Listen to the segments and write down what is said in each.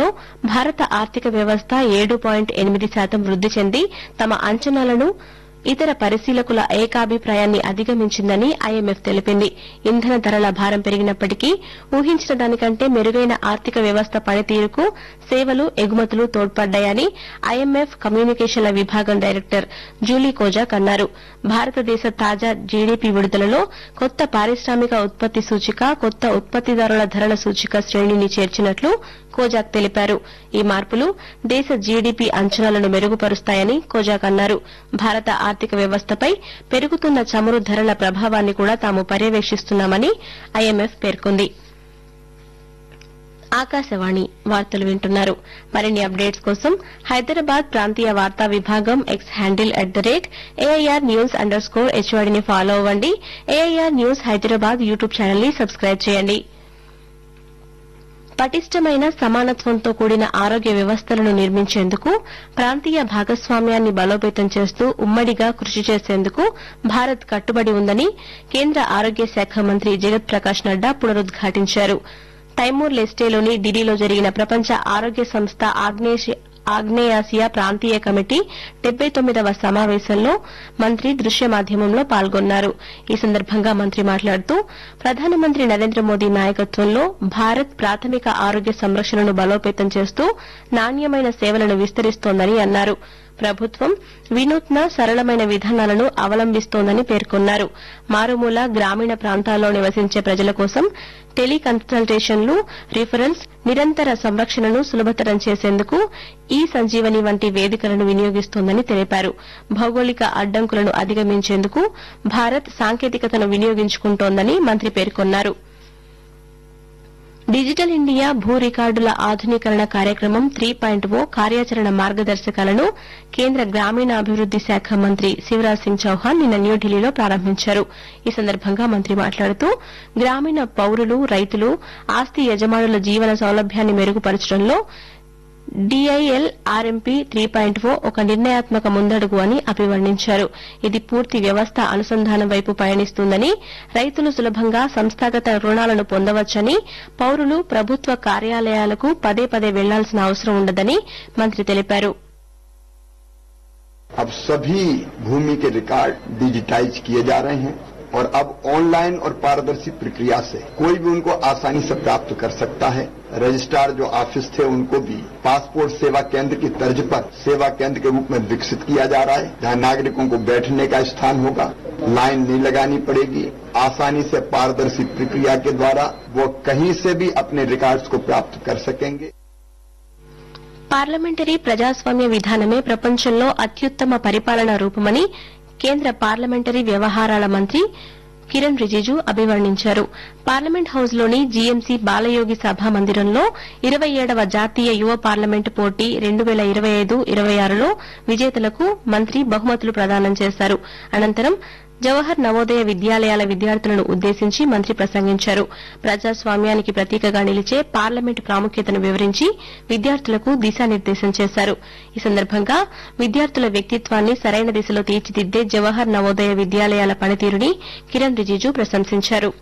భారత ఆర్థిక వ్యవస్థ ఏడు పాయింట్ ఎనిమిది శాతం వృద్ది చెంది తమ అంచనాలను ఇతర పరిశీలకుల ఏకాభిప్రాయాన్ని అధిగమించిందని ఐఎంఎఫ్ తెలిపింది ఇంధన ధరల భారం పెరిగినప్పటికీ ఊహించిన దానికంటే మెరుగైన ఆర్థిక వ్యవస్థ పనితీరుకు సేవలు ఎగుమతులు తోడ్పడ్డాయని ఐఎంఎఫ్ కమ్యూనికేషన్ల విభాగం డైరెక్టర్ జూలీ కోజాక్ అన్నారు భారతదేశ తాజా జీడీపీ విడుదలలో కొత్త పారిశ్రామిక ఉత్పత్తి సూచిక కొత్త ఉత్పత్తిదారుల ధరల సూచిక శ్రేణిని చేర్చినట్లు కోజాక్ తెలిపారు ఈ మార్పులు దేశ జీడీపీ అంచనాలను మెరుగుపరుస్తాయని కోజాక్ అన్నారు భారత ఆర్థిక వ్యవస్థపై పెరుగుతున్న చమురు ధరల ప్రభావాన్ని కూడా తాము పర్యవేక్షిస్తున్నామని ఐఎంఎఫ్ పేర్కొంది ఆకాశవాణి వార్తలు వింటున్నారు మరిన్ని అప్డేట్స్ కోసం హైదరాబాద్ ప్రాంతీయ వార్తా విభాగం X handle at the rate AIR news under score హెచ్వాడిని ఫాలో అవ్వండి AIR news Hyderabad YouTube channel ని సబ్స్క్రైబ్ చేయండి పటిష్టమైన సమానత్వంతో కూడిన ఆరోగ్య వ్యవస్థలను నిర్మించేందుకు ప్రాంతీయ భాగస్వామ్యాన్ని బలోపేతం చేస్తూ ఉమ్మడిగా కృషి చేసేందుకు భారత్ కట్టుబడి ఉందని కేంద్ర ఆరోగ్య శాఖ మంత్రి జగత్ ప్రకాష్ నడ్డా పునరుద్ఘాటించారు తైమూర్ లెస్టేలోని ఢిల్లీలో జరిగిన ప్రపంచ ఆరోగ్య సంస్థ ఆగ్నేయ ఆగ్నేయాసియా ప్రాంతీయ కమిటీ డెబ్బై తొమ్మిదవ సమావేశంలో మంత్రి దృశ్య మాధ్యమంలో పాల్గొన్నారు ఈ సందర్భంగా మంత్రి మాట్లాడుతూ ప్రధానమంత్రి నరేంద్ర మోదీ నాయకత్వంలో భారత్ ప్రాథమిక ఆరోగ్య సంరక్షణను బలోపేతం చేస్తూ నాణ్యమైన సేవలను విస్తరిస్తోందని అన్నారు ప్రభుత్వం వినూత్న సరళమైన విధానాలను అవలంబిస్తోందని పేర్కొన్నారు మారుమూల గ్రామీణ ప్రాంతాల్లో నివసించే ప్రజల కోసం టెలికన్సల్టేషన్లు రిఫరల్స్ నిరంతర సంరక్షణను సులభతరం చేసేందుకు ఈ సంజీవని వంటి వేదికలను వినియోగిస్తోందని తెలిపారు భౌగోళిక అడ్డంకులను అధిగమించేందుకు భారత్ సాంకేతికతను వినియోగించుకుంటోందని మంత్రి పేర్కొన్నారు డిజిటల్ ఇండియా భూ రికార్డుల ఆధునీకరణ కార్యక్రమం త్రీ పాయింట్ ఓ కార్యాచరణ మార్గదర్శకాలను కేంద్ర గ్రామీణాభివృద్ది శాఖ మంత్రి శివరాజ్ సింగ్ చౌహాన్ నిన్న న్యూఢిల్లీలో ప్రారంభించారు ఈ సందర్భంగా మంత్రి మాట్లాడుతూ గ్రామీణ పౌరులు రైతులు ఆస్తి యజమానుల జీవన సౌలభ్యాన్ని మెరుగుపరచడంలో DIL RMP three point O ఒక నిర్ణయాత్మక ముందడుగు అని అభివర్ణించారు ఇది పూర్తి వ్యవస్థ అనుసంధానం వైపు పయనిస్తుందని రైతులు సులభంగా సంస్థాగత రుణాలను పొందవచ్చని పౌరులు ప్రభుత్వ కార్యాలయాలకు పదే పదే వెళ్లాల్సిన అవసరం ఉండదని మంత్రి తెలిపారు अब सभी भूमि के रिकॉर्ड डिजिटाइज किए जा रहे हैं और अब ऑनलाइन और पारदर्शी प्रक्रिया से कोई भी उनको आसानी से प्राप्त कर सकता है रजिस्ट्रार जो ऑफिस थे उनको भी पासपोर्ट सेवा केंद्र की तर्ज पर सेवा केंद्र के रूप में विकसित किया जा रहा है जहां नागरिकों को बैठने का स्थान होगा लाइन नहीं लगानी पड़ेगी आसानी से पारदर्शी प्रक्रिया के द्वारा वो कहीं से भी अपने रिकॉर्ड्स को प्राप्त कर सकेंगे పార్లమెంటరీ ప్రజాస్వామ్య విధానమే ప్రపంచంలో అత్యుత్తమ పరిపాలనా రూపమని కేంద్ర పార్లమెంటరీ వ్యవహారాల మంత్రి కిరణ్ రిజిజు అభివర్ణించారు పార్లమెంట్ హౌస్లోని జీఎంసీ బాలయోగి సభా మందిరంలో ఇరవై ఏడవ జాతీయ యువ పార్లమెంటు పోటీ రెండు వేల ఇరవై ఐదు ఇరవై ఆరులో విజేతలకు మంత్రి బహుమతులు ప్రదానం చేశారు అనంతరం జవహర్ నవోదయ విద్యాలయాల విద్యార్థులను ఉద్దేశించి మంత్రి ప్రసంగించారు ప్రజాస్వామ్యానికి ప్రతీకగా నిలిచే పార్లమెంటు ప్రాముఖ్యతను వివరించి విద్యార్థులకు దిశానిర్దేశం చేశారు ఈ సందర్భంగా విద్యార్థుల వ్యక్తిత్వాన్ని సరైన దిశలో తీర్చిదిద్దే జవహర్ నవోదయ విద్యాలయాల పనితీరుని కిరణ్ రిజిజు ప్రశంసించారు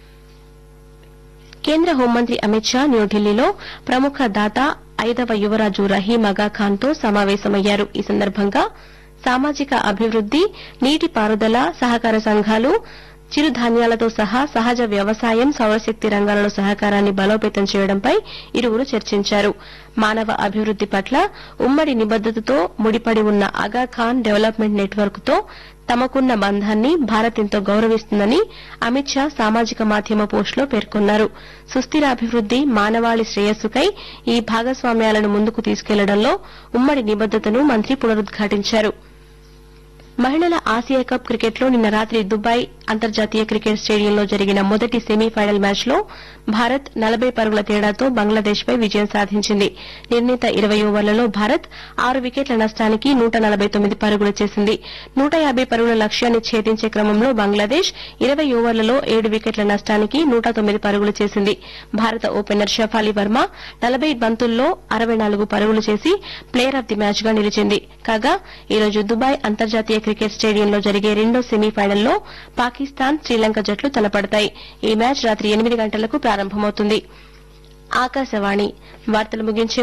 కేంద్ర హోంమంత్రి అమిత్ షా న్యూఢిల్లీలో ప్రముఖ దాత ఐదవ యువరాజు రహీం అగా ఖాన్తో సమావేశమయ్యారు ఈ సందర్భంగా సామాజిక అభివృద్ది నీటిపారుదల సహకార సంఘాలు చిరుధాన్యాలతో సహా సహజ వ్యవసాయం సౌరశక్తి రంగాలలో సహకారాన్ని బలోపేతం చేయడంపై ఇరువురు చర్చించారు మానవ అభివృద్ది పట్ల ఉమ్మడి నిబద్దతతో ముడిపడి ఉన్న అగా ఖాన్ డెవలప్మెంట్ నెట్వర్క్ తో తమకున్న బంధాన్ని భారత్ ఎంతో గౌరవిస్తుందని అమిత్ షా సామాజిక మాధ్యమ పోస్టులో పేర్కొన్నారు సుస్థిర అభివృద్ది మానవాళి శ్రేయస్సుకై ఈ భాగస్వామ్యాలను ముందుకు తీసుకెళ్లడంలో ఉమ్మడి నిబద్దతను మంత్రి పునరుద్ఘాటించారు మహిళల ఆసియా కప్ క్రికెట్లో నిన్న రాత్రి దుబాయ్ అంతర్జాతీయ క్రికెట్ స్టేడియంలో జరిగిన మొదటి సెమీఫైనల్ మ్యాచ్లో భారత్ నలభై పరుగుల తేడాతో బంగ్లాదేశ్పై విజయం సాధించింది నిర్ణీత ఇరవై ఓవర్లలో భారత్ ఆరు వికెట్ల నష్టానికి నూట నలభై తొమ్మిది పరుగులు చేసింది నూట యాబై పరుగుల లక్ష్యాన్ని ఛేదించే క్రమంలో బంగ్లాదేశ్ ఇరవై ఓవర్లలో ఏడు వికెట్ల నష్టానికి నూట తొమ్మిది పరుగులు చేసింది భారత ఓపెనర్ షఫాలి వర్మ నలభై బంతుల్లో అరవై నాలుగు పరుగులు చేసి ప్లేయర్ ఆఫ్ ది మ్యాచ్ గా నిలిచింది కాగా ఈ రోజు దుబాయ్ అంతర్జాతీయ క్రికెట్ స్టేడియంలో జరిగే రెండో సెమీఫైనల్లో పాకిస్తాన్ శ్రీలంక జట్లు తలపడతాయి ఈ మ్యాచ్ రాత్రి ఎనిమిది గంటలకు ప్రారంభమవుతుంది ఆకాశవాణి వార్తలు ముగించే